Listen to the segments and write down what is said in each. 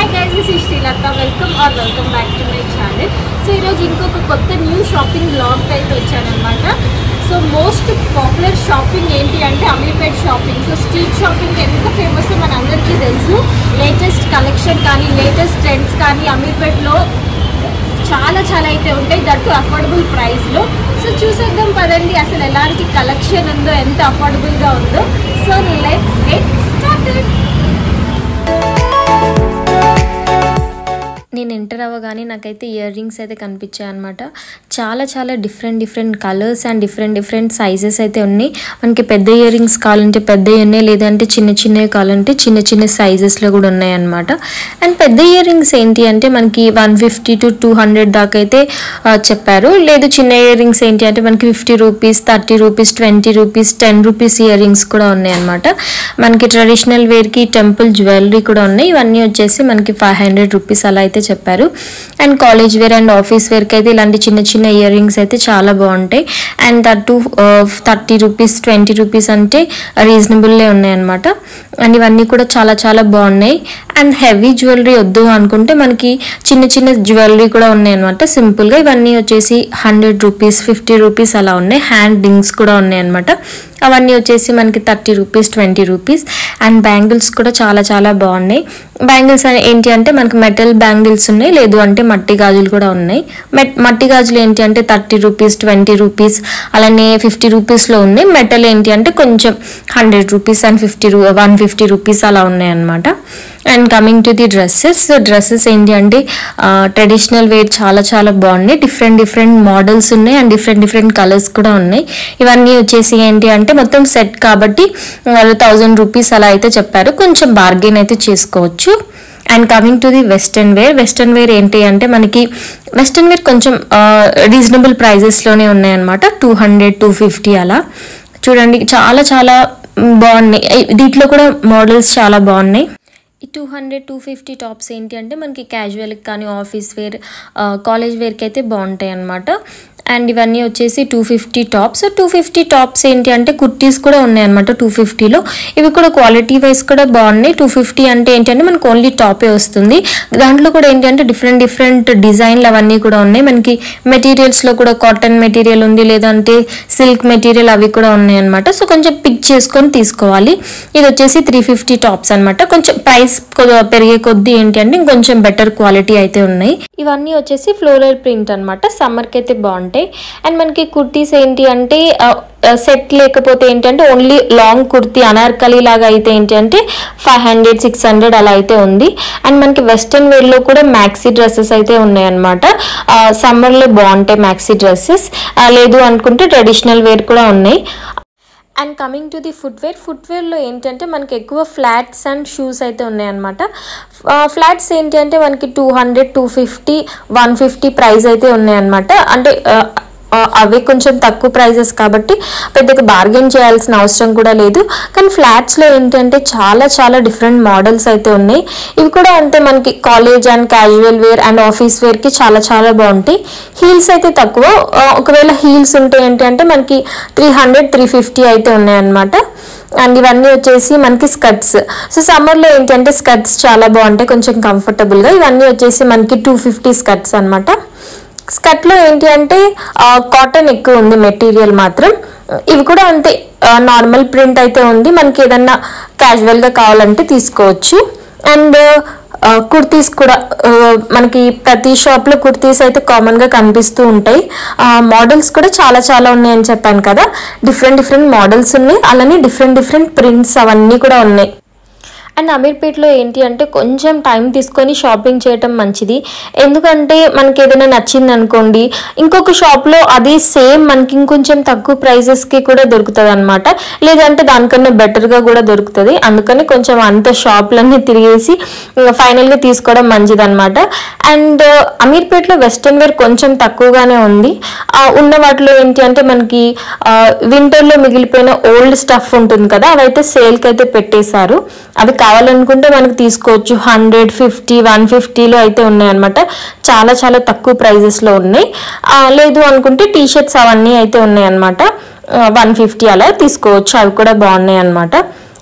guys this is Srilatha welcome or welcome back to my channel so ఈరోజు ఇంకొక కొత్త new shopping blog అయితే వచ్చానమాట సో మోస్ట్ పాపులర్ షాపింగ్ ఏంటి అంటే Ameerpet shopping so street shopping ఎంత ఫేమస్ మన అందరికీ తెలుసు లేటెస్ట్ కలెక్షన్ కానీ లేటెస్ట్ ట్రెండ్స్ కానీ అమీర్పేట్లో చాలా చాలా అయితే ఉంటాయి దట్టు అఫోర్డబుల్ ప్రైస్లో సో చూసేద్దాం పదండి అసలు ఎలాంటి కలెక్షన్ ఉందో ఎంత అఫోర్డబుల్గా ఉందో సో లెట్స్ గెట్ స్టార్టెడ్ నేను ఎంటర్ అవ్వగానే నాకైతే ఇయర్ రింగ్స్ అయితే కనిపించాయి అనమాట చాలా చాలా different different colours and different different sizes అయితే ఉన్నాయి మనకి పెద్ద ఇయర్ రింగ్స్ కావాలంటే పెద్దవి ఉన్నాయి లేదంటే చిన్న చిన్నవి కావాలంటే చిన్న చిన్న సైజెస్లో కూడా ఉన్నాయి అనమాట అండ్ పెద్ద ఇయర్ రింగ్స్ ఏంటి అంటే మనకి one fifty to two hundred దాకా అయితే ఆ, చెప్పారు లేదు చిన్న ఇయర్ రింగ్స్ ఏంటి అంటే మనకి fifty rupees thirty rupees twenty rupees ten rupees earrings కూడా ఉన్నాయి అనమాట మనకి ట్రెడిషనల్ వేర్కి టెంపుల్ జ్యువెలరీ కూడా ఉన్నాయి ఇవన్నీ వచ్చేసి మనకి ఫైవ్ హండ్రెడ్ రూపీస్ అలా అయితే చెప్పారు and college wear and office వేర్కి అయితే ఇలాంటి చిన్న చిన్న ఇయర్ రింగ్స్ అయితే చాలా బాగుంటాయి and thirty thirty rupees twenty rupees అంటే రీజనబుల్లే ఉన్నాయన్నమాట అండ్ ఇవన్నీ కూడా చాలా చాలా బాగున్నాయి అండ్ హెవీ జ్యువెలరీ వద్దు అనుకుంటే మనకి చిన్న చిన్న జ్యువెలరీ కూడా ఉన్నాయి అనమాట సింపుల్గా ఇవన్నీ వచ్చేసి హండ్రెడ్ రూపీస్ ఫిఫ్టీ రూపీస్ అలా ఉన్నాయి హ్యాండ్ రింగ్స్ కూడా ఉన్నాయి అనమాట అవన్నీ వచ్చేసి మనకి thirty rupees twenty rupees and bangles కూడా చాలా చాలా బాగున్నాయి బ్యాంగిల్స్ అనే- ఏంటి అంటే మనకి మెటల్ బ్యాంగిల్స్ ఉన్నాయి లేదు అంటే మట్టి గాజులు కూడా ఉన్నాయి మెట్ మట్టి గాజులు ఏంటి అంటే థర్టీ రూపీస్ ట్వంటీ రూపీస్ అలానే ఫిఫ్టీ రూపీస్లో ఉన్నాయి మెటల్ ఏంటి అంటే కొంచెం హండ్రెడ్ రూపీస్ అండ్ ఫిఫ్టీ రూ వన్ ఫిఫ్టీ రూపీస్ అలా ఉన్నాయి అనమాట and coming to the dresses dresses ఏంటి అంటే ట్రెడిషనల్ వేర్ చాలా చాలా బాగున్నాయి డిఫరెంట్ డిఫరెంట్ మోడల్స్ ఉన్నాయి అండ్ డిఫరెంట్ డిఫరెంట్ కలర్స్ కూడా ఉన్నాయి ఇవన్నీ వచ్చేసి ఏంటి అంటే మొత్తం సెట్ కాబట్టి వాళ్ళు థౌజండ్ రూపీస్ అలా అయితే చెప్పారు కొంచెం బార్గెన్ అయితే చేసుకోవచ్చు and coming to the western wear western wear ఏంటి అంటే మనకి వెస్టర్న్ వేర్ కొంచెం రీజనబుల్ ప్రైజెస్లోనే ఉన్నాయన్నమాట టూ హండ్రెడ్ టూ ఫిఫ్టీ అలా చూడండి చాలా చాలా మ్, బాగున్నాయి ఐ- దీంట్లో కూడా మోడల్స్ చాలా బాగున్నాయి ఈ two hundred two fifty tops ఏంటి అంటే మనకి క్యాజువల్కి కానీ ఆఫీస్ వేర్ కాలేజ్ వేర్కి అయితే బాగుంటాయి అన్నమాట అండ్ ఇవన్నీ వచ్చేసి two fifty tops two fifty tops ఏంటి అంటే కుర్తీస్ కూడా ఉన్నాయి అనమాట టూ ఫిఫ్టీలో ఇవి కూడా క్వాలిటీ వైజ్ కూడా బాగున్నాయి టూ ఫిఫ్టీ అంటే ఏంటి అంటే మనకు ఓన్లీ టాపే వస్తుంది దాంట్లో కూడా ఏంటి అంటే డిఫరెంట్ డిఫరెంట్ డిజైన్లు అవన్నీ కూడా ఉన్నాయి మనకి మెటీరియల్స్లో కూడా కాటన్ మెటీరియల్ ఉంది లేదంటే సిల్క్ మెటీరియల్ అవి కూడా ఉన్నాయి అనమాట సో కొంచెం పిక్ చేసుకొని తీసుకోవాలి ఇది వచ్చేసి త్రీ ఫిఫ్టీ టాప్స్ అనమాట కొంచెం ప్రైస్ పెరిగే కొద్దీ ఏంటి అంటే ఇంకొంచెం బెటర్ క్వాలిటీ అయితే ఉన్నాయి ఇవన్నీ వచ్చేసి ఫ్లోరల్ ప్రింట్ అనమాట సమ్మర్కి అయితే బాగుంటాయి అండ్ మనకి కుర్తీస్ ఏంటి అంటే సెట్ లేకపోతే ఏంటంటే ఓన్లీ లాంగ్ కుర్తీ అనార్కలి లాగా అయితే ఏంటి అంటే ఫైవ్ హండ్రెడ్ సిక్స్ హండ్రెడ్ అలా అయితే ఉంది అండ్ మనకి వెస్ట్రన్ వేర్లో కూడా మ్యాక్సీ డ్రెస్సెస్ అయితే ఉన్నాయి అనమాట సమ్మర్లో బాగుంటాయి మ్యాక్సీ డ్రెస్సెస్ లేదు అనుకుంటే ట్రెడిషనల్ వేర్ కూడా ఉన్నాయి and coming to the footwear ఫుట్వేర్లో ఏంటంటే మనకి ఎక్కువ ఫ్లాట్స్ అండ్ షూస్ అయితే ఉన్నాయన్నమాట ఫ్లాట్స్ ఏంటి అంటే మనకి two hundred two fifty one fifty price అయితే ఉన్నాయన్నమాట అంటే ఆ, ఆ, అవి కొంచెం తక్కువ ప్రైజెస్ కాబట్టి పెద్దగా బార్గెన్ చేయాల్సిన అవసరం కూడా లేదు కానీ ఫ్లాట్స్లో ఏంటంటే చాలా చాలా డిఫరెంట్ మోడల్స్ అయితే ఉన్నాయి ఇవి కూడా అంతే మనకి college and casual wear and office వేర్కి చాలా చాలా బాగుంటాయి హీల్స్ అయితే తక్కువ ఆ, ఒకవేళ హీల్స్ ఉంటే ఏంటి అంటే మనకి త్రీ హండ్రెడ్ త్రీ ఫిఫ్టీ అయితే ఉన్నాయన్నమాట అండ్ ఇవన్నీ వచ్చేసి మనకి స్కర్ట్స్ సో సమ్మర్లో ఏంటంటే స్కర్ట్స్ చాలా బాగుంటాయి కొంచెం కంఫర్టబుల్గా ఇవన్నీ వచ్చేసి మనకి టూ ఫిఫ్టీ స్కర్ట్స్ అనమాట స్కర్ట్లో ఏంటి అంటే కాటన్ ఎక్కువ ఉంది మెటీరియల్ మాత్రం ఇవి కూడా అంతే నార్మల్ ప్రింట్ అయితే ఉంది మనకి ఏదన్నా క్యాజువల్గా కావాలంటే తీసుకోవచ్చు అండ్ కుర్తీస్ కూడా ఆ, మనకి ప్రతి షాప్లో కుర్తీస్ అయితే కామన్గా కనిపిస్తూ ఉంటాయి మోడల్స్ కూడా చాలా చాలా ఉన్నాయని చెప్పాను కదా డిఫరెంట్ డిఫరెంట్ మోడల్స్ ఉన్నాయి అలానే డిఫరెంట్ డిఫరెంట్ ప్రింట్స్ అవన్నీ కూడా ఉన్నాయి అండ్ అమీర్పేట్లో ఏంటి అంటే కొంచెం టైం తీసుకొని షాపింగ్ చేయటం మంచిది ఎందుకంటే మనకి ఏదైనా నచ్చింది అనుకోండి ఇంకొక షాప్లో అది సేమ్ మనకి ఇంకొంచెం తక్కువ ప్రైజెస్కి కూడా దొరుకుతుంది అనమాట లేదంటే దానికన్నా బెటర్గా కూడా దొరుకుతుంది అందుకని కొంచెం అంత షాప్లన్నీ తిరిగేసి ఫైనల్గా తీసుకోవడం మంచిది అనమాట అండ్ అమీర్పేట్లో వెస్ట్రన్ వేర్ కొంచెం తక్కువగానే ఉంది ఆ, ఉన్న వాటిలో ఏంటి అంటే మనకి వింటర్లో మిగిలిపోయిన ఓల్డ్ స్టఫ్ ఉంటుంది కదా అవైతే సేల్కి అయితే పెట్టేశారు అవి కావాలనుకుంటే మనకి తీసుకోవచ్చు హండ్రెడ్ ఫిఫ్టీ వన్ ఫిఫ్టీలో అయితే ఉన్నాయన్నమాట చాలా చాలా తక్కువ ప్రైజెస్లో ఉన్నాయి ఆ, లేదు అనుకుంటే టీ షర్ట్స్ అవన్నీ అయితే ఉన్నాయన్నమాట వన్ ఫిఫ్టీ అలా తీసుకోవచ్చు అవి కూడా బాగున్నాయి అనమాట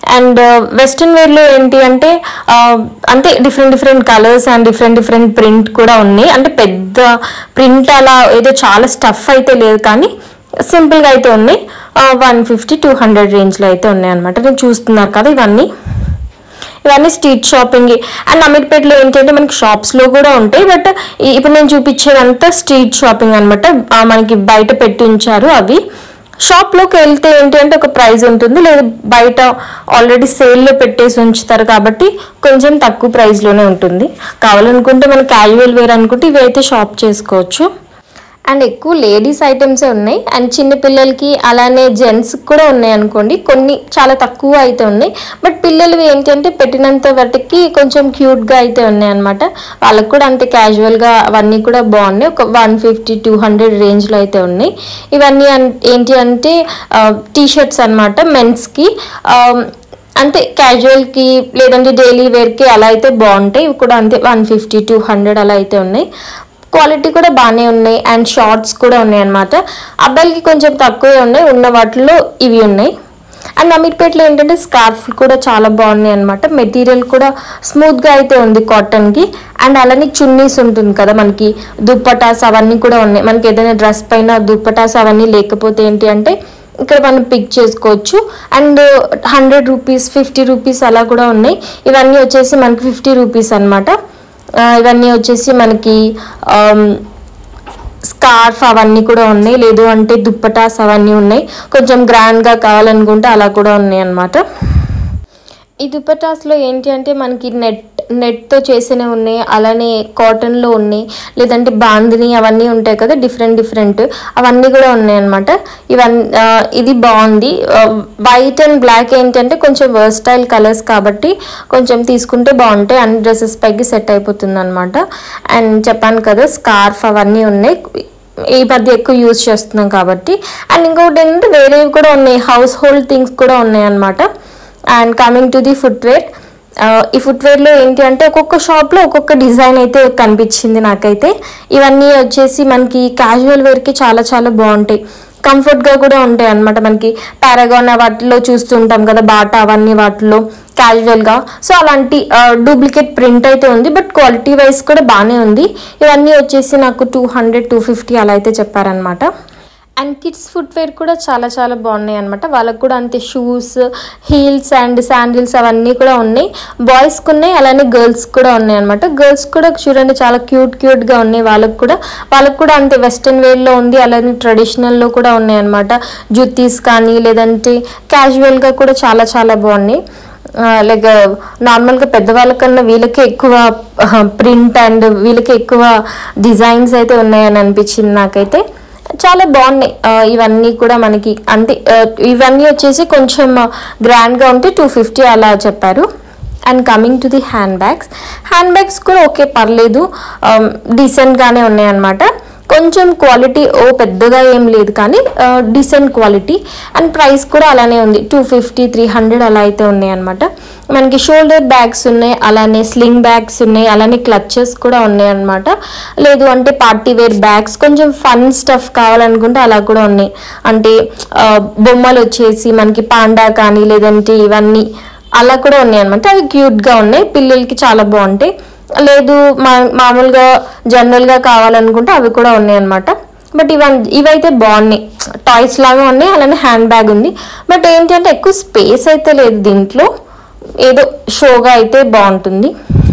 అండ్ వెస్ట్రన్ వేర్లో ఏంటి అంటే ఆ, అంటే different different colours and different different print కూడా ఉన్నాయి అంటే పెద్ద ప్రింట్ అలా ఏదో చాలా స్టఫ్ అయితే లేదు కానీ సింపుల్గా అయితే ఉన్నాయి వన్ ఫిఫ్టీ టూ హండ్రెడ్ రేంజ్లో అయితే ఉన్నాయి అనమాట నేను చూస్తున్నారు కదా ఇవన్నీ ఇవన్నీ స్ట్రీట్ షాపింగ్ అండ్ అమీర్పేటలో ఏంటంటే మనకి షాప్స్లో కూడా ఉంటాయి బట్ ఇప్పుడు నేను చూపించేదంతా స్ట్రీట్ షాపింగ్ అనమాట మనకి బయట పెట్టి ఉంచారు అవి షాప్లోకి వెళ్తే ఏంటి అంటే ఒక ప్రైస్ ఉంటుంది లేదా బయట ఆల్రెడీ సేల్లో పెట్టేసి ఉంచుతారు కాబట్టి కొంచెం తక్కువ ప్రైస్లోనే ఉంటుంది కావాలనుకుంటే మన క్యాజువల్ వేర్ అనుకుంటే ఇవి అయితే షాప్ చేసుకోవచ్చు అండ్ ఎక్కువ లేడీస్ ఐటమ్సే ఉన్నాయి అండ్ చిన్న పిల్లలకి అలానే జెంట్స్ కూడా ఉన్నాయి అనుకోండి కొన్ని చాలా తక్కువ అయితే ఉన్నాయి బట్ పిల్లలు ఏంటంటే పెట్టినంత వాటికి కొంచెం క్యూట్గా అయితే ఉన్నాయి అనమాట వాళ్ళకి కూడా అంతే క్యాజువల్గా అవన్నీ కూడా బాగున్నాయి ఒక వన్ ఫిఫ్టీ టూ హండ్రెడ్ రేంజ్లో అయితే ఉన్నాయి ఇవన్నీ అన్- ఏంటి అంటే టీ షర్ట్స్ అనమాట మెన్స్కి అంతే క్యాజువల్కి లేదంటే డైలీ వేర్కి అలా అయితే బాగుంటాయి ఇవి కూడా అంతే వన్ ఫిఫ్టీ టూ హండ్రెడ్ అలా అయితే ఉన్నాయి క్వాలిటీ కూడా బాగానే ఉన్నాయి అండ్ షార్ట్స్ కూడా ఉన్నాయి అనమాట అబ్బాయిలకి కొంచెం తక్కువే ఉన్నాయి ఉన్న వాటిలో ఇవి ఉన్నాయి అండ్ అమీర్పేటలో ఏంటంటే స్కార్ఫ్ కూడా చాలా బాగున్నాయి అనమాట మెటీరియల్ కూడా స్మూత్గా అయితే ఉంది కాటన్కి అండ్ అలానే చున్నీస్ ఉంటుంది కదా మనకి దుప్పటాస్ అవన్నీ కూడా ఉన్నాయి మనకి ఏదైనా డ్రెస్ పైన దుప్పటాస్ అవన్నీ లేకపోతే ఏంటి అంటే ఇక్కడ మనం పిక్ చేసుకోవచ్చు and hundred rupees fifty rupees అలా కూడా ఉన్నాయి ఇవన్నీ వచ్చేసి మనకి ఫిఫ్టీ రూపీస్ అనమాట ఇవన్నీ వచ్చేసి మనకి ఆమ్, స్కార్ఫ్ అవన్నీ కూడా ఉన్నాయి లేదు అంటే దుప్పటాస్ అవన్నీ ఉన్నాయి కొంచెం గ్రాండ్గా కావాలనుకుంటే అలా కూడా ఉన్నాయి అన్నమాట ఈ దుపటాస్లో ఏంటి అంటే మనకి నెట్ నెట్తో చేసినవి ఉన్నాయి అలానే కాటన్లో ఉన్నాయి లేదంటే బాందిని అవన్నీ ఉంటాయి కదా డిఫరెంట్ డిఫరెంట్ అవన్నీ కూడా ఉన్నాయి అనమాట ఇవన్నీ ఆ, ఇది బాగుంది వైట్ అండ్ బ్లాక్ ఏంటంటే కొంచెం వర్స్టైల్ కలర్స్ కాబట్టి కొంచెం తీసుకుంటే బాగుంటాయి అన్ని డ్రెస్సెస్ పైకి సెట్ అయిపోతుంది అనమాట అండ్ చెప్పాను కదా స్కార్ఫ్ అవన్నీ ఉన్నాయి ఈ మధ్య ఎక్కువ యూజ్ చేస్తున్నాం కాబట్టి అండ్ ఇంకొకటి ఏంటంటే వేరేవి కూడా ఉన్నాయి హౌస్ హోల్డ్ థింగ్స్ కూడా ఉన్నాయి అనమాట and coming to the footwear ఈ ఫుట్వేర్లో ఏంటి అంటే ఒక్కొక్క షాప్లో ఒక్కొక్క డిజైన్ అయితే కనిపించింది నాకైతే ఇవన్నీ వచ్చేసి మనకి క్యాజువల్ వేర్కి చాలా చాలా బాగుంటాయి కంఫర్ట్గా కూడా ఉంటాయి అన్నమాట మనకి పారాగాన్ వాటిలో చూస్తుంటాం కదా బాటా అవన్నీ వాటిలో క్యాజువల్గా సో అలాంటి డూప్లికేట్ ప్రింట్ అయితే ఉంది బట్ క్వాలిటీ వైజ్ కూడా బాగానే ఉంది ఇవన్నీ వచ్చేసి నాకు టూ హండ్రెడ్ టూ ఫిఫ్టీ అలా అయితే చెప్పారనమాట అండ్ కిడ్స్ ఫుట్వేర్ కూడా చాలా చాలా బాగున్నాయి అనమాట వాళ్ళకు కూడా అంతే షూస్ హీల్స్ అండ్ శాండిల్స్ అవన్నీ కూడా ఉన్నాయి బాయ్స్కి ఉన్నాయి అలానే గర్ల్స్ కూడా ఉన్నాయి అనమాట గర్ల్స్ కూడా చూడండి చాలా క్యూట్ క్యూట్గా ఉన్నాయి వాళ్ళకు కూడా వాళ్ళకు కూడా అంతే వెస్ట్రన్ వేర్లో ఉంది అలానే ట్రెడిషనల్లో కూడా ఉన్నాయి అనమాట జుత్తీస్ కానీ లేదంటే క్యాజువల్గా కూడా చాలా చాలా బాగున్నాయి లైక్ నార్మల్గా పెద్దవాళ్ళకన్నా వీళ్ళకే ఎక్కువ ప్రింట్ అండ్ వీళ్ళకి ఎక్కువ డిజైన్స్ అయితే ఉన్నాయని అనిపించింది నాకైతే చాలా బాగున్నాయి ఆ, ఇవన్నీ కూడా మనకి అంతే ఆ, ఇవన్నీ వచ్చేసి కొంచెం గ్రాండ్గా ఉంటే టూ ఫిఫ్టీ అలా చెప్పారు and coming to the hand handbags handbags కూడా ఓకే పర్లేదు డీసెంట్గానే ఉన్నాయి అనమాట కొంచెం క్వాలిటీ ఓ పెద్దగా ఏం లేదు కానీ డీసెంట్ క్వాలిటీ అండ్ ప్రైస్ కూడా అలానే ఉంది టూ ఫిఫ్టీ త్రీ హండ్రెడ్ అలా అయితే ఉన్నాయి అనమాట మనకి షోల్డర్ బ్యాగ్స్ ఉన్నాయి అలానే స్లింగ్ బ్యాగ్స్ ఉన్నాయి అలానే క్లచెస్ కూడా ఉన్నాయి అనమాట లేదు అంటే పార్టీ వేర్ బ్యాగ్స్ కొంచెం ఫన్ స్టఫ్ కావాలనుకుంటే అలా కూడా ఉన్నాయి అంటే ఆ, బొమ్మలు వచ్చేసి మనకి పాండా కానీ లేదంటే ఇవన్నీ అలా కూడా ఉన్నాయి అనమాట అవి క్యూట్గా ఉన్నాయి పిల్లలకి చాలా బాగుంటాయి లేదు మా మామూలుగా జనరల్గా కావాలనుకుంటే అవి కూడా ఉన్నాయి అనమాట బట్ ఇవన్ ఇవైతే బాగున్నాయి టాయ్స్ లాగా ఉన్నాయి అలానే హ్యాండ్ బ్యాగ్ ఉంది బట్ ఏంటంటే ఎక్కువ స్పేస్ అయితే లేదు దీంట్లో ఏదో షోగా అయితే బాగుంటుంది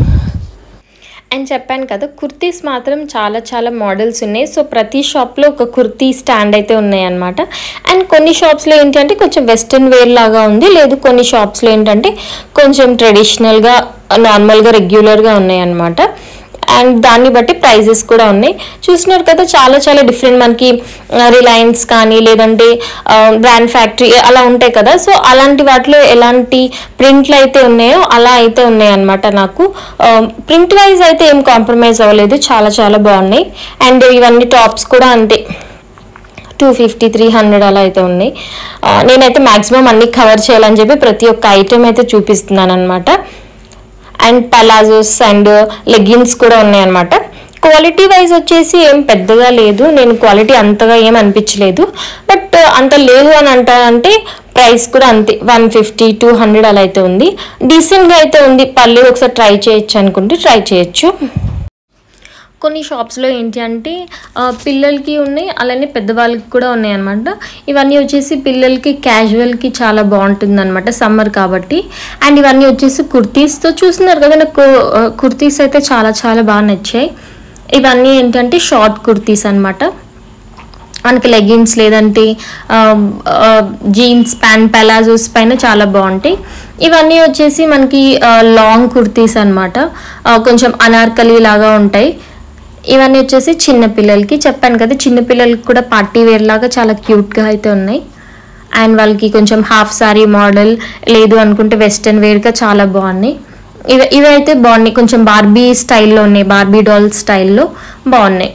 అండ్ చెప్పాను కదా కుర్తీస్ మాత్రం చాలా చాలా మోడల్స్ ఉన్నాయి సో ప్రతి షాప్లో ఒక కుర్తీ స్టాండ్ అయితే ఉన్నాయి అనమాట అండ్ కొన్ని షాప్స్లో ఏంటంటే కొంచెం వెస్ట్రన్ వేర్ లాగా ఉంది లేదు కొన్ని షాప్స్లో ఏంటంటే కొంచెం ట్రెడిషనల్గా నార్మల్గా రెగ్యులర్గా ఉన్నాయి అనమాట అండ్ దాన్ని బట్టి ప్రైజెస్ కూడా ఉన్నాయి చూసినారు కదా చాలా చాలా డిఫరెంట్ మనకి రిలయన్స్ కానీ లేదంటే బ్రాండ్ ఫ్యాక్టరీ అలా ఉంటాయి కదా సో అలాంటి వాటిలో ఎలాంటి ప్రింట్లు అయితే ఉన్నాయో అలా అయితే ఉన్నాయి అనమాట నాకు ప్రింట్ వైజ్ అయితే ఏం కాంప్రమైజ్ అవ్వలేదు చాలా చాలా బాగున్నాయి అండ్ ఇవన్నీ టాప్స్ కూడా అంతే టూ ఫిఫ్టీ త్రీ హండ్రెడ్ అలా అయితే ఉన్నాయి ఆ, నేనైతే మాక్సిమం అన్ని కవర్ చేయాలని చెప్పి ప్రతి ఒక్క ఐటెం అయితే చూపిస్తున్నాను అనమాట అండ్ పలాజోస్ అండ్ లెగ్గిన్స్ కూడా ఉన్నాయన్నమాట క్వాలిటీ వైజ్ వచ్చేసి ఏం పెద్దగా లేదు నేను క్వాలిటీ అంతగా ఏం అనిపించలేదు బట్ అంత లేదు అని అంటారంటే ప్రైస్ కూడా అంతే వన్ ఫిఫ్టీ టూ హండ్రెడ్ అలా అయితే ఉంది డీసెంట్గా అయితే ఉంది పర్లేదు ఒకసారి ట్రై చేయొచ్చు అనుకుంటే ట్రై చేయొచ్చు కొన్ని షాప్స్లో ఏంటి అంటే ఆ, పిల్లలకి ఉన్నాయి అలానే పెద్దవాళ్ళకి కూడా ఉన్నాయి అనమాట ఇవన్నీ వచ్చేసి పిల్లలకి క్యాజువల్కి చాలా బాగుంటుంది అనమాట సమ్మర్ కాబట్టి అండ్ ఇవన్నీ వచ్చేసి కుర్తీస్తో చూస్తున్నారు కదా నాకు ఆ, కుర్తీస్ అయితే చాలా చాలా బాగా నచ్చాయి ఇవన్నీ ఏంటంటే షార్ట్ కుర్తీస్ అనమాట మనకి లెగిన్స్ లేదంటే జీన్స్ ప్యాంట్ పెలాజోస్ పైన చాలా బాగుంటాయి ఇవన్నీ వచ్చేసి మనకి లాంగ్ కుర్తీస్ అనమాట కొంచెం అనార్కలి లాగా ఉంటాయి ఇవన్నీ వచ్చేసి చిన్న పిల్లలకి చెప్పాను కదా చిన్న పిల్లలకి కూడా పార్టీ వేర్ లాగా చాలా క్యూట్గా అయితే ఉన్నాయి అండ్ వాళ్ళకి కొంచెం హాఫ్ సారీ మోడల్ లేదు అనుకుంటే వెస్ట్రన్ వేర్గా చాలా బాగున్నాయి ఇవి ఇవి అయితే బాగున్నాయి కొంచెం బార్బీ స్టైల్లో ఉన్నాయి బార్బీ డాల్ స్టైల్లో బాగున్నాయి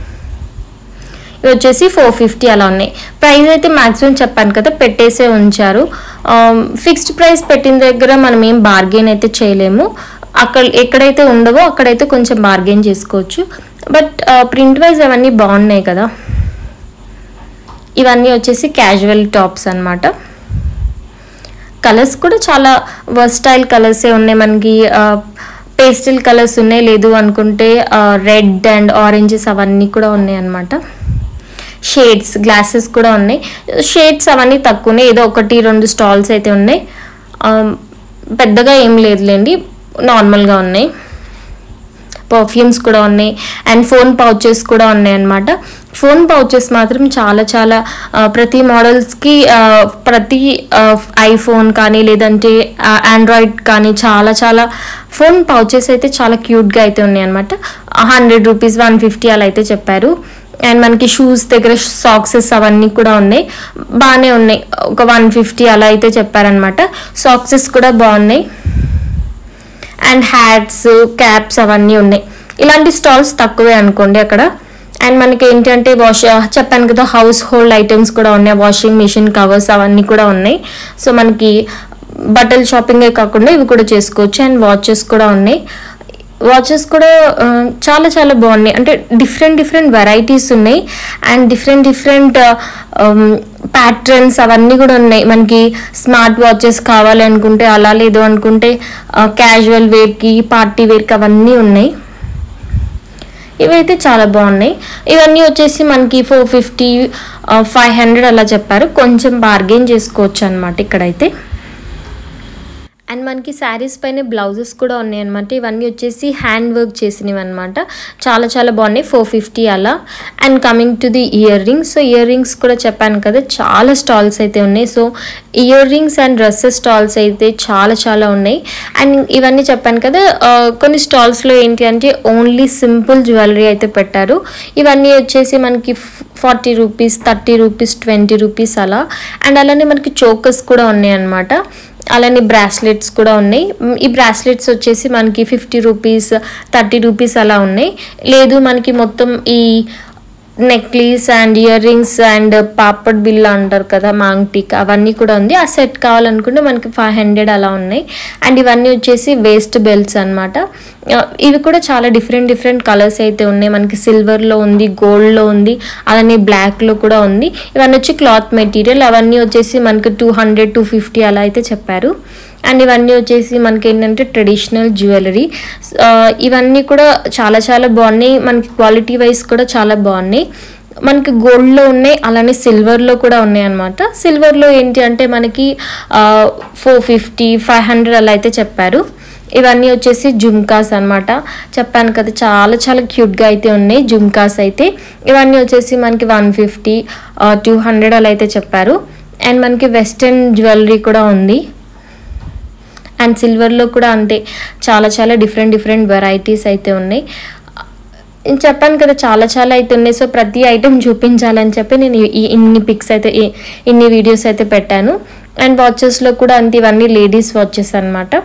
ఇవి వచ్చేసి ఫోర్ ఫిఫ్టీ అలా ఉన్నాయి ప్రైస్ అయితే మాక్సిమం చెప్పాను కదా పెట్టేసే ఉంచారు ఫిక్స్డ్ ప్రైస్ పెట్టిన దగ్గర మనం ఏం బార్గెన్ అయితే చేయలేము అక్కడ ఎక్కడైతే ఉండవో అక్కడైతే కొంచెం బార్గెన్ చేసుకోవచ్చు బట్ ప్రింట్ వైజ్ అవన్నీ బాగున్నాయి కదా ఇవన్నీ వచ్చేసి క్యాజువల్ టాప్స్ అన్నమాట కలర్స్ కూడా చాలా వర్స్టైల్ కలర్సే ఉన్నాయి మనకి పేస్టల్ కలర్స్ ఉన్నాయి లేదు అనుకుంటే రెడ్ అండ్ ఆరెంజెస్ అవన్నీ కూడా ఉన్నాయి అన్నమాట షేడ్స్ గ్లాసెస్ కూడా ఉన్నాయి షేడ్స్ అవన్నీ తక్కువనే ఏదో ఒకటి రెండు స్టాల్స్ అయితే ఉన్నాయి ఆ, పెద్దగా ఏం లేదులేండి నార్మల్గా ఉన్నాయి పర్ఫ్యూమ్స్ కూడా ఉన్నాయి అండ్ ఫోన్ పౌచెస్ కూడా ఉన్నాయి అన్నమాట ఫోన్ పౌచెస్ మాత్రం చాలా చాలా ఆ, ప్రతి మోడల్స్కి ప్రతి ఐఫోన్ కానీ లేదంటే ఆండ్రాయిడ్ కానీ చాలా చాలా ఫోన్ పౌచెస్ అయితే చాలా క్యూట్గా అయితే ఉన్నాయి అనమాట హండ్రెడ్ రూపీస్ వన్ ఫిఫ్టీ అలా అయితే చెప్పారు అండ్ మనకి షూస్ దగ్గర సాక్సెస్ అవన్నీ కూడా ఉన్నాయి బాగానే ఉన్నాయి ఒక వన్ ఫిఫ్టీ అలా అయితే చెప్పారనమాట సాక్సెస్ కూడా బాగున్నాయి అండ్ హ్యాట్స్ క్యాప్స్ అవన్నీ ఉన్నాయి ఇలాంటి స్టాల్స్ తక్కువే అనుకోండి అక్కడ అండ్ మనకి ఏంటంటే వాష్ చెప్పాను కదా హౌస్ హోల్డ్ ఐటమ్స్ కూడా ఉన్నాయి వాషింగ్ మిషన్ కవర్స్ అవన్నీ కూడా ఉన్నాయి సో మనకి బట్టల షాపింగే కాకుండా ఇవి కూడా చేసుకోవచ్చు అండ్ వాచెస్ కూడా ఉన్నాయి వాచెస్ కూడా ఆ, చాలా చాలా బాగున్నాయి అంటే డిఫరెంట్ డిఫరెంట్ వెరైటీస్ ఉన్నాయి అండ్ డిఫరెంట్ డిఫరెంట్ ప్యాటర్న్స్ అవన్నీ కూడా ఉన్నాయి మనకి స్మార్ట్ వాచెస్ కావాలి అనుకుంటే అలా లేదు అనుకుంటే క్యాజువల్ వేర్కి పార్టీ వేర్కి అవన్నీ ఉన్నాయి ఇవైతే చాలా బాగున్నాయి ఇవన్నీ వచ్చేసి మనకి ఫోర్ ఫిఫ్టీ ఫైవ్ హండ్రెడ్ అలా చెప్పారు కొంచెం బార్గెన్ చేసుకోవచ్చు అనమాట ఇక్కడైతే అండ్ మనకి శారీస్ పైన బ్లౌజెస్ కూడా ఉన్నాయి అనమాట ఇవన్నీ వచ్చేసి హ్యాండ్ వర్క్ చేసినవి అనమాట చాలా చాలా బాగున్నాయి ఫోర్ ఫిఫ్టీ అలా and coming to the earrings so earrings కూడా చెప్పాను కదా చాలా స్టాల్స్ అయితే ఉన్నాయి so earrings and dresses stalls అయితే చాలా చాలా ఉన్నాయి అండ్ ఇవన్నీ చెప్పాను కదా ఆ, కొన్ని స్టాల్స్లో ఏంటి అంటే ఓన్లీ సింపుల్ జ్యువెలరీ అయితే పెట్టారు ఇవన్నీ వచ్చేసి మనకి forty rupees thirty rupees twenty rupees అలా అండ్ అలానే మనకి చోకస్ కూడా ఉన్నాయి అనమాట అలానే బ్రాస్లెట్స్ కూడా ఉన్నాయి మ్, ఈ బ్రాస్లెట్స్ వచ్చేసి మనకి ఫిఫ్టీ రూపీస్ థర్టీ రూపీస్ అలా ఉన్నాయి లేదు మనకి మొత్తం ఈ necklace and earrings and పాపడ్ బిల్ అంటారు కదా మాంగ్ టిక్ అవన్నీ కూడా ఉంది ఆ సెట్ కావాలనుకుంటే మనకి ఫైవ్ హండ్రెడ్ అలా ఉన్నాయి అండ్ ఇవన్నీ వచ్చేసి వేస్ట్ బెల్ట్స్ అనమాట ఇవి కూడా చాలా డిఫరెంట్ డిఫరెంట్ కలర్స్ అయితే ఉన్నాయి మనకి సిల్వర్లో ఉంది గోల్డ్లో ఉంది అలానే బ్లాక్లో కూడా ఉంది ఇవన్నీ వచ్చి క్లాత్ మెటీరియల్ అవన్నీ వచ్చేసి మనకి టూ హండ్రెడ్ టూ ఫిఫ్టీ అలా అయితే చెప్పారు అండ్ ఇవన్నీ వచ్చేసి మనకి ఏంటంటే ట్రెడిషనల్ జ్యువెలరీ ఇవన్నీ కూడా చాలా చాలా బాగున్నాయి మనకి క్వాలిటీ వైజ్ కూడా చాలా బాగున్నాయి మనకి గోల్డ్లో ఉన్నాయి అలానే సిల్వర్లో కూడా ఉన్నాయి అనమాట సిల్వర్లో ఏంటి అంటే మనకి ఫోర్ ఫిఫ్టీ ఫైవ్ హండ్రెడ్ అలా అయితే చెప్పారు ఇవన్నీ వచ్చేసి జుమ్కాస్ అన్నమాట చెప్పాను కదా చాలా చాలా క్యూట్గా అయితే ఉన్నాయి జుమ్కాస్ అయితే ఇవన్నీ వచ్చేసి మనకి వన్ ఫిఫ్టీ టూ హండ్రెడ్ అలా అయితే చెప్పారు అండ్ మనకి వెస్ట్రన్ జ్యువెలరీ కూడా ఉంది అండ్ సిల్వర్లో కూడా అంతే చాలా చాలా డిఫరెంట్ డిఫరెంట్ వెరైటీస్ అయితే ఉన్నాయి నేను చెప్పాను కదా చాలా చాలా అయితే ఉన్నాయి సో ప్రతి ఐటెం చూపించాలని చెప్పి నేను ఈ- ఈ ఇన్ని పిక్స్ అయితే ఈ- ఇన్ని వీడియోస్ అయితే పెట్టాను అండ్ వాచెస్లో కూడా అంతే ఇవన్నీ లేడీస్ వాచెస్ అన్నమాట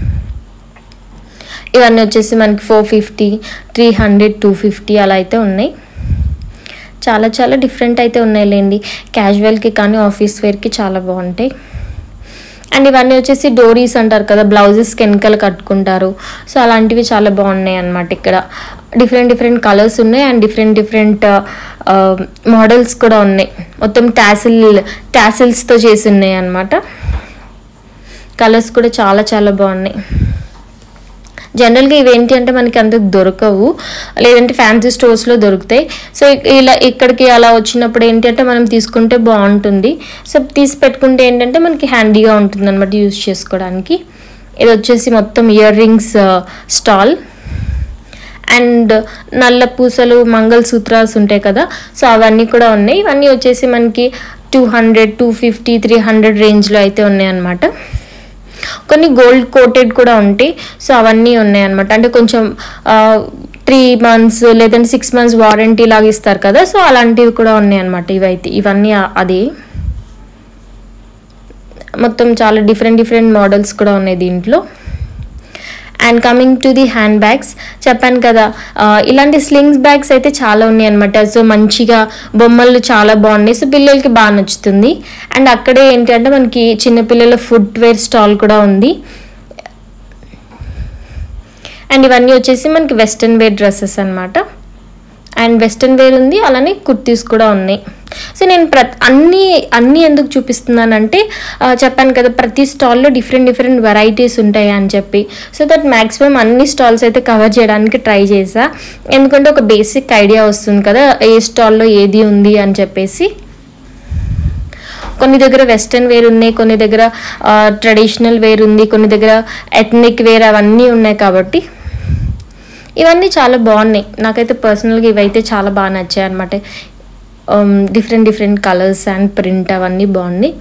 ఇవన్నీ వచ్చేసి మనకి four fifty three hundred two fifty అలా అయితే ఉన్నాయి చాలా చాలా డిఫరెంట్ అయితే ఉన్నాయిలేండి క్యాజువల్కి కానీ ఆఫీస్ వేర్కి చాలా బాగుంటాయి అండ్ ఇవన్నీ వచ్చేసి డోరీస్ అంటారు కదా బ్లౌజెస్ వెనకాల కట్టుకుంటారు సో అలాంటివి చాలా బాగున్నాయి అన్నమాట ఇక్కడ డిఫరెంట్ డిఫరెంట్ కలర్స్ ఉన్నాయి అండ్ డిఫరెంట్ డిఫరెంట్ మోడల్స్ కూడా ఉన్నాయి మొత్తం టాసిల్ టాసిల్స్తో చేసి ఉన్నాయి అన్నమాట కలర్స్ కూడా చాలా చాలా బాగున్నాయి జనరల్గా ఇవేంటి అంటే మనకి అంత దొరకవు లేదంటే ఫ్యాన్సీ స్టోర్స్లో దొరుకుతాయి సో ఇ- ఇలా ఇక్కడికి అలా వచ్చినప్పుడు ఏంటి అంటే మనం తీసుకుంటే బాగుంటుంది సో తీసి పెట్టుకుంటే ఏంటంటే మనకి హ్యాండీగా ఉంటుంది అనమాట యూజ్ చేసుకోవడానికి ఇది వచ్చేసి మొత్తం ఇయర్ రింగ్స్ స్టాల్ అండ్ నల్ల పూసలు మంగళసూత్రాస్ ఉంటాయి కదా సో అవన్నీ కూడా ఉన్నాయి ఇవన్నీ వచ్చేసి మనకి two hundred two fifty three hundred రేంజ్లో అయితే ఉన్నాయి అన్నమాట కొన్ని గోల్డ్ కోటెడ్ కూడా ఉంటాయి సో అవన్నీ ఉన్నాయి అనమాట అంటే కొంచెం త్రీ మంత్స్ లేదంటే సిక్స్ మంత్స్ వారంటీ లాగా ఇస్తారు కదా సో అలాంటివి కూడా ఉన్నాయి అనమాట ఇవైతే ఇవన్నీ ఆ- అది మొత్తం చాలా డిఫరెంట్ డిఫరెంట్ మోడల్స్ కూడా ఉన్నాయి దీంట్లో and coming to the hand bags చెప్పాను కదా ఆ, ఇలాంటి స్లింగ్స్ బ్యాగ్స్ అయితే చాలా ఉన్నాయి అనమాట సో మంచిగా బొమ్మలు చాలా బాగున్నాయి సో పిల్లలకి బాగా నచ్చుతుంది అండ్ అక్కడే ఏంటి అంటే మనకి చిన్నపిల్లల ఫుట్వేర్ స్టాల్ కూడా ఉంది అండ్ ఇవన్నీ వచ్చేసి మనకి వెస్ట్రన్ వేర్ డ్రెస్సెస్ అన్నమాట అండ్ వెస్ట్రన్ వేర్ ఉంది అలానే కుర్తీస్ కూడా ఉన్నాయి సో నేను ప్ర అన్ని అన్నీ ఎందుకు చూపిస్తున్నానంటే ఆ, చెప్పాను కదా ప్రతి స్టాల్లో డిఫరెంట్ డిఫరెంట్ వెరైటీస్ ఉంటాయి అని చెప్పి సో దట్ మ్యాక్సిమం అన్ని స్టాల్స్ అయితే కవర్ చేయడానికి ట్రై చేసా ఎందుకంటే ఒక బేసిక్ ఐడియా వస్తుంది కదా ఏ స్టాల్లో ఏది ఉంది అని చెప్పేసి కొన్ని దగ్గర వెస్ట్రన్ వేర్ ఉన్నాయి కొన్ని దగ్గర ట్రెడిషనల్ వేర్ ఉంది కొన్ని దగ్గర ఎథనిక్ వేర్ అవన్నీ ఉన్నాయి కాబట్టి ఇవన్నీ చాలా బాగున్నాయి నాకైతే పర్సనల్గా ఇవైతే చాలా బాగా నచ్చాయి అనమాట different different colours and print అవన్నీ బాగున్నాయి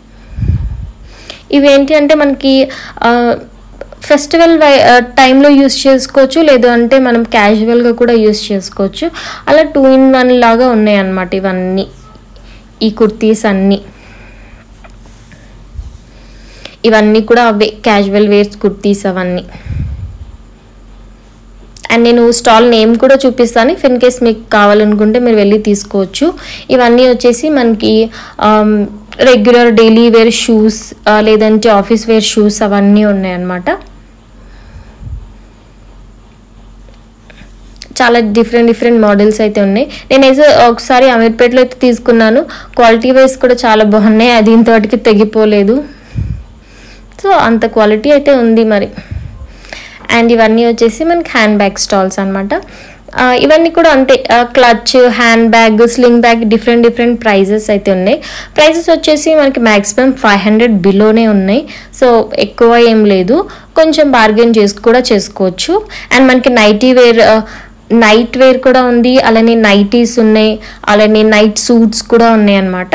ఇవేంటి అంటే మనకి ఫెస్టివల్ టైంలో యూస్ చేసుకోవచ్చు లేదు అంటే మనం క్యాజువల్గా కూడా యూస్ చేసుకోవచ్చు అలా టూ ఇన్ వన్ లాగా ఉన్నాయి అన్నమాట ఇవన్నీ ఈ కుర్తీస్ అన్నీ ఇవన్నీ కూడా అవే క్యాజువల్ వేర్స్ కుర్తీస్ అవన్నీ అండ్ నేను స్టాల్ నేమ్ కూడా చూపిస్తాను ఇఫ్ ఇన్ కేస్ మీకు కావాలనుకుంటే మీరు వెళ్ళి తీసుకోవచ్చు ఇవన్నీ వచ్చేసి మనకి రెగ్యులర్ డైలీ వేర్ షూస్ లేదంటే ఆఫీస్ వేర్ షూస్ అవన్నీ ఉన్నాయన్నమాట చాలా డిఫరెంట్ డిఫరెంట్ మోడల్స్ అయితే ఉన్నాయి నేనైతే ఒకసారి అమీర్పేటలో అయితే తీసుకున్నాను క్వాలిటీ వైజ్ కూడా చాలా బాగున్నాయి అది ఇంతవరకు తెగిపోలేదు సో అంత క్వాలిటీ అయితే ఉంది మరి అండ్ ఇవన్నీ వచ్చేసి మనకి హ్యాండ్ బ్యాగ్ స్టాల్స్ అనమాట ఇవన్నీ కూడా అంతే clutch hand bag sling bag different different prices అయితే ఉన్నాయి ప్రైజెస్ వచ్చేసి మనకి మ్యాక్సిమం ఫైవ్ హండ్రెడ్ బిలోనే ఉన్నాయి సో ఎక్కువ ఏం లేదు కొంచెం బార్గెన్ చేసి కూడా చేసుకోవచ్చు అండ్ మనకి నైటీ వేర్ నైట్ వేర్ కూడా ఉంది అలానే నైటీస్ ఉన్నాయి అలానే నైట్ సూట్స్ కూడా ఉన్నాయి అన్నమాట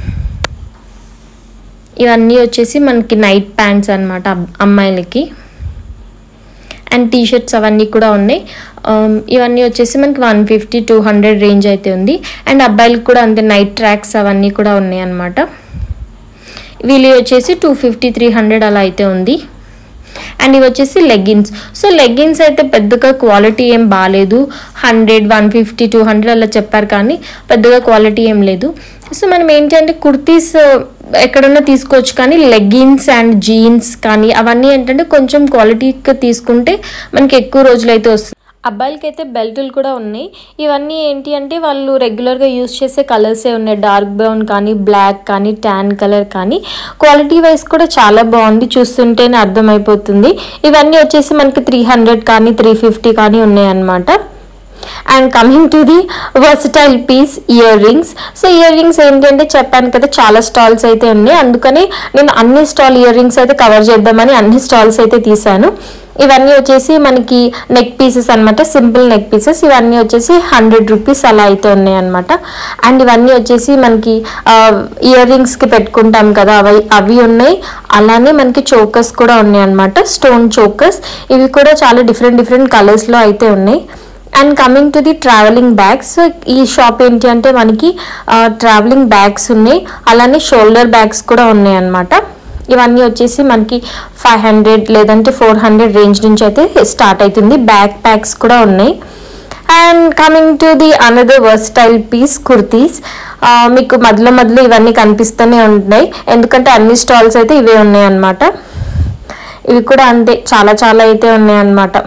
ఇవన్నీ వచ్చేసి మనకి నైట్ ప్యాంట్స్ అనమాట అమ్మాయిలకి అండ్ టీ షర్ట్స్ అవన్నీ కూడా ఉన్నాయి Um, ఇవన్నీ వచ్చేసి మనకి one fifty two hundred range అయితే ఉంది అండ్ అబ్బాయిలకు కూడా అంతే నైట్ ట్రాక్స్ అవన్నీ కూడా ఉన్నాయి అన్నమాట వీళ్ళు వచ్చేసి టూ ఫిఫ్టీ త్రీ హండ్రెడ్ అలా అయితే ఉంది అండ్ ఇవి వచ్చేసి లెగ్గిన్స్ సో లెగ్గిన్స్ అయితే పెద్దగా క్వాలిటీ ఏం బాగాలేదు hundred one fifty two hundred అలా చెప్పారు కానీ పెద్దగా క్వాలిటీ ఏం లేదు సో మనం ఏంటంటే కుర్తీస్ ఎక్కడన్నా తీసుకోవచ్చు కానీ లెగ్గిన్స్ అండ్ జీన్స్ కానీ అవన్నీ ఏంటంటే కొంచెం క్వాలిటీగా తీసుకుంటే మనకి ఎక్కువ రోజులు అయితే వస్తుంది అబ్బాయిలకి అయితే బెల్టులు కూడా ఉన్నాయి ఇవన్నీ ఏంటి అంటే వాళ్ళు రెగ్యులర్గా యూస్ చేసే కలర్సే ఉన్నాయి డార్క్ బ్రౌన్ కానీ బ్లాక్ కానీ ట్యాన్ కలర్ కానీ క్వాలిటీ వైజ్ కూడా చాలా బాగుంది చూస్తుంటేనే అర్థమైపోతుంది ఇవన్నీ వచ్చేసి మనకి త్రీ హండ్రెడ్ కానీ త్రీ ఫిఫ్టీ కానీ ఉన్నాయి అన్నమాట and coming to the versatile piece earrings so earrings ఏంటంటే చెప్పాను కదా చాలా స్టాల్స్ అయితే ఉన్నాయి అందుకని నేను అన్ని స్టాల్ ఇయర్ రింగ్స్ అయితే కవర్ చేద్దామని అన్ని స్టాల్స్ అయితే తీసాను ఇవన్నీ వచ్చేసి మనకి నెక్ పీసెస్ అనమాట సింపుల్ నెక్ పీసెస్ ఇవన్నీ వచ్చేసి హండ్రెడ్ రూపీస్ అలా అయితే ఉన్నాయి అనమాట అండ్ ఇవన్నీ వచ్చేసి మనకి ఇయర్ రింగ్స్కి పెట్టుకుంటాం కదా అవి అవి ఉన్నాయి అలానే మనకి చోకర్స్ కూడా ఉన్నాయి అనమాట స్టోన్ చోకర్స్ ఇవి కూడా చాలా డిఫరెంట్ డిఫరెంట్ కలర్స్లో అయితే ఉన్నాయి and coming to the travelling bags ఈ షాప్ ఏంటి అంటే మనకి ట్రావెలింగ్ బ్యాగ్స్ ఉన్నాయి అలానే షోల్డర్ బ్యాగ్స్ కూడా ఉన్నాయి అన్నమాట ఇవన్నీ వచ్చేసి మనకి ఫైవ్ హండ్రెడ్ లేదంటే ఫోర్ హండ్రెడ్ రేంజ్ నుంచి అయితే స్టార్ట్ అవుతుంది బ్యాక్ ప్యాక్స్ కూడా ఉన్నాయి and coming to the another versatile piece kurtis మీకు మధ్యలో మధ్యలో ఇవన్నీ కనిపిస్తూనే ఉంటున్నాయి ఎందుకంటే అన్ని స్టాల్స్ అయితే ఇవే ఉన్నాయి అన్నమాట ఇవి కూడా అంతే చాలా చాలా అయితే ఉన్నాయి అన్నమాట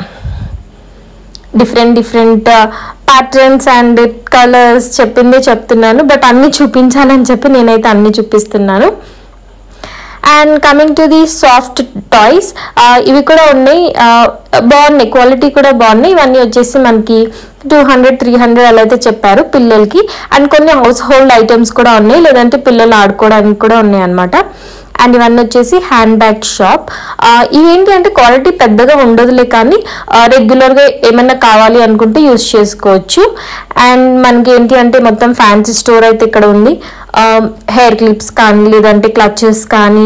different different patterns and colours చెప్పిందే చెప్తున్నాను బట్ అన్ని చూపించాలని చెప్పి నేనైతే అన్ని చూపిస్తున్నాను and coming to the soft toys ఇవి కూడా ఉన్నాయి ఆ, బాగున్నాయి క్వాలిటీ కూడా బాగున్నాయి ఇవన్నీ వచ్చేసి మనకి టూ హండ్రెడ్ త్రీ హండ్రెడ్ అలా అయితే చెప్పారు పిల్లలకి అండ్ కొన్ని హౌస్ హోల్డ్ ఐటమ్స్ కూడా ఉన్నాయి లేదంటే పిల్లలు ఆడుకోవడానికి కూడా ఉన్నాయి అనమాట అండ్ ఇవన్నీ వచ్చేసి హ్యాండ్ బ్యాగ్ షాప్ ఇవేంటి అంటే క్వాలిటీ పెద్దగా ఉండదులే కానీ రెగ్యులర్గా ఏమైనా కావాలి అనుకుంటే యూస్ చేసుకోవచ్చు అండ్ మనకి ఏంటి అంటే మొత్తం ఫ్యాన్సీ స్టోర్ అయితే ఇక్కడ ఉంది హెయిర్ క్లిప్స్ కానీ లేదంటే క్లచెస్ కానీ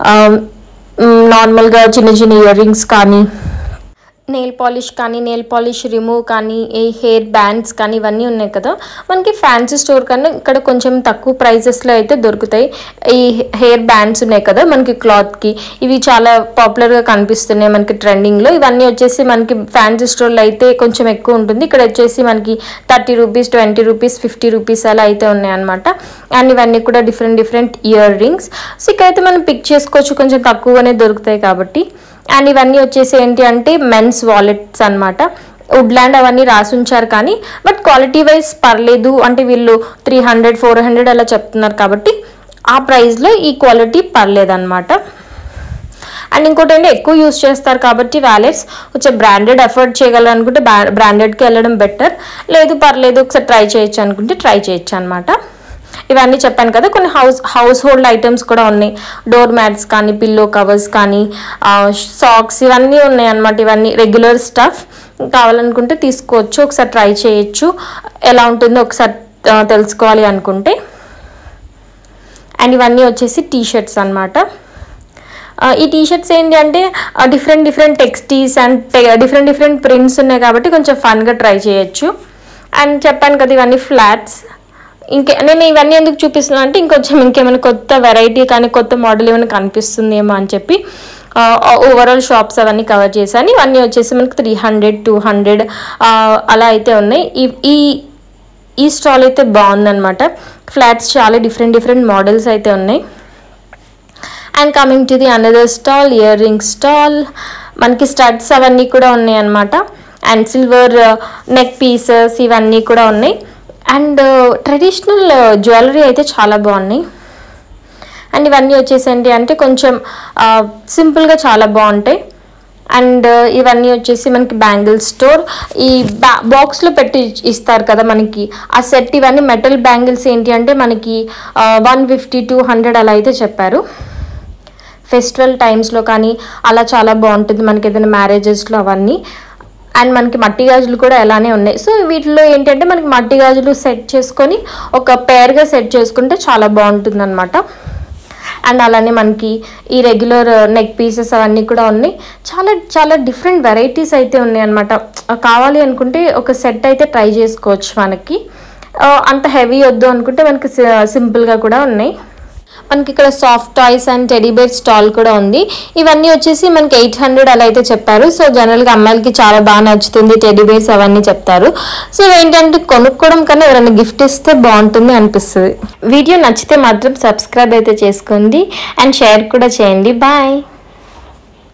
నార్మల్గా చిన్న చిన్న ఇయర్ రింగ్స్ కానీ నెయిల్ పాలిష్ కానీ నెయిల్ పాలిష్ రిమూవ్ కానీ ఏ హెయిర్ బ్యాండ్స్ కానీ ఇవన్నీ ఉన్నాయి కదా మనకి ఫ్యాన్సీ స్టోర్ కన్నా ఇక్కడ కొంచెం తక్కువ ప్రైజెస్లో అయితే దొరుకుతాయి ఈ హెయిర్ బ్యాండ్స్ ఉన్నాయి కదా మనకి క్లాత్కి ఇవి చాలా పాపులర్గా కనిపిస్తున్నాయి మనకి ట్రెండింగ్లో ఇవన్నీ వచ్చేసి మనకి ఫ్యాన్సీ స్టోర్లో అయితే కొంచెం ఎక్కువ ఉంటుంది ఇక్కడ వచ్చేసి మనకి thirty rupees twenty rupees fifty rupees అలా అయితే ఉన్నాయి అనమాట అండ్ ఇవన్నీ కూడా different different earrings so ఇక్కడైతే మనం పిక్ చేసుకోవచ్చు కొంచెం తక్కువగానే దొరుకుతాయి కాబట్టి అండ్ ఇవన్నీ వచ్చేసి ఏంటి అంటే మెన్స్ వాలెట్స్ అన్నమాట వుడ్లాండ్ అవన్నీ రాసి ఉంచారు కానీ బట్ క్వాలిటీ వైజ్ పర్లేదు అంటే వీళ్ళు త్రీ హండ్రెడ్ ఫోర్ హండ్రెడ్ అలా చెప్తున్నారు కాబట్టి ఆ ప్రైస్లో ఈ క్వాలిటీ పర్లేదన్నమాట అండ్ ఇంకోటి ఏంటి ఎక్కువ యూస్ చేస్తారు కాబట్టి వ్యాలెట్స్ కొంచెం బ్రాండెడ్ అఫోర్డ్ చేయగలరు అనుకుంటే బ్రాండెడ్కి వెళ్ళడం బెటర్ లేదు పర్లేదు ఒకసారి ట్రై చేయొచ్చు అనుకుంటే ట్రై చేయొచ్చు అనమాట ఇవన్నీ చెప్పాను కదా కొన్ని హౌస్ హౌస్ హోల్డ్ ఐటమ్స్ కూడా ఉన్నాయి డోర్ మ్యాట్స్ కానీ పిల్లో కవర్స్ కానీ సాక్స్ ఇవన్నీ ఉన్నాయి అన్నమాట ఇవన్నీ రెగ్యులర్ స్టఫ్ కావాలనుకుంటే తీసుకోవచ్చు ఒకసారి ట్రై చేయొచ్చు ఎలా ఉంటుందో ఒకసారి ఆ, తెలుసుకోవాలి అనుకుంటే అండ్ ఇవన్నీ వచ్చేసి టీ షర్ట్స్ అనమాట ఈ టీ షర్ట్స్ ఏంటి అంటే different different textures and different different prints ఉన్నాయి కాబట్టి కొంచెం ఫన్గా ట్రై చేయొచ్చు అండ్ చెప్పాను కదా ఇవన్నీ ఫ్లాట్స్ ఇంకే నేను ఇవన్నీ ఎందుకు చూపిస్తున్నాను అంటే ఇంకొంచెం ఇంకేమైనా కొత్త వెరైటీ కానీ కొత్త మోడల్ ఏమైనా కనిపిస్తుందేమో అని చెప్పి ఓవరాల్ షాప్స్ అవన్నీ కవర్ చేశాను ఇవన్నీ వచ్చేసి మనకి త్రీ హండ్రెడ్ టూ హండ్రెడ్ అలా అయితే ఉన్నాయి ఈ- ఈ ఈ స్టాల్ అయితే బాగుందన్నమాట ఫ్లాట్స్ చాలా డిఫరెంట్ డిఫరెంట్ మోడల్స్ అయితే ఉన్నాయి and coming to the another stall earring stall మనకి స్టడ్స్ అవన్నీ కూడా ఉన్నాయి అన్నమాట అండ్ సిల్వర్ నెక్ పీసెస్ ఇవన్నీ కూడా ఉన్నాయి అండ్ ట్రెడిషనల్ జ్యువెలరీ అయితే చాలా బాగున్నాయి అండ్ ఇవన్నీ వచ్చేసి ఏంటి అంటే కొంచెం సింపుల్గా చాలా బాగుంటాయి అండ్ ఇవన్నీ వచ్చేసి మనకి బ్యాంగిల్ స్టోర్ ఈ బా బాక్స్లో పెట్టి ఇస్తారు కదా మనకి ఆ సెట్ ఇవన్నీ మెటల్ బ్యాంగిల్స్ ఏంటి అంటే మనకి వన్ ఫిఫ్టీ టూ హండ్రెడ్ అలా అయితే చెప్పారు ఫెస్టివల్ టైమ్స్లో కానీ అలా చాలా బాగుంటుంది మనకి ఏదైనా మ్యారేజెస్లో అవన్నీ అండ్ మనకి మట్టి గాజులు కూడా అలానే ఉన్నాయి సో వీటిలో ఏంటంటే మనకి మట్టి గాజులు సెట్ చేసుకొని ఒక పేర్గా సెట్ చేసుకుంటే చాలా బాగుంటుంది అనమాట అండ్ అలానే మనకి ఈ రెగ్యులర్ నెక్ పీసెస్ అవన్నీ కూడా ఉన్నాయి చాలా చాలా డిఫరెంట్ వెరైటీస్ అయితే ఉన్నాయి అనమాట కావాలి అనుకుంటే ఒక సెట్ అయితే ట్రై చేసుకోవచ్చు మనకి ఆ, అంత హెవీ వద్దు అనుకుంటే మనకి సింపుల్గా కూడా ఉన్నాయి మనకి ఇక్కడ soft toys and teddy bear stall కూడా ఉంది ఇవన్నీ వచ్చేసి మనకి ఎయిట్ హండ్రెడ్ అలా అయితే చెప్పారు సో జనరల్గా అమ్మాయిలకి చాలా బాగా నచ్చుతుంది టెడీ బేర్స్ అవన్నీ చెప్తారు సో ఏంటంటే కొనుక్కోవడం కన్నా ఎవరైనా గిఫ్ట్ ఇస్తే బాగుంటుంది అనిపిస్తుంది వీడియో నచ్చితే మాత్రం సబ్స్క్రైబ్ అయితే చేసుకోండి అండ్ షేర్ కూడా చేయండి బాయ్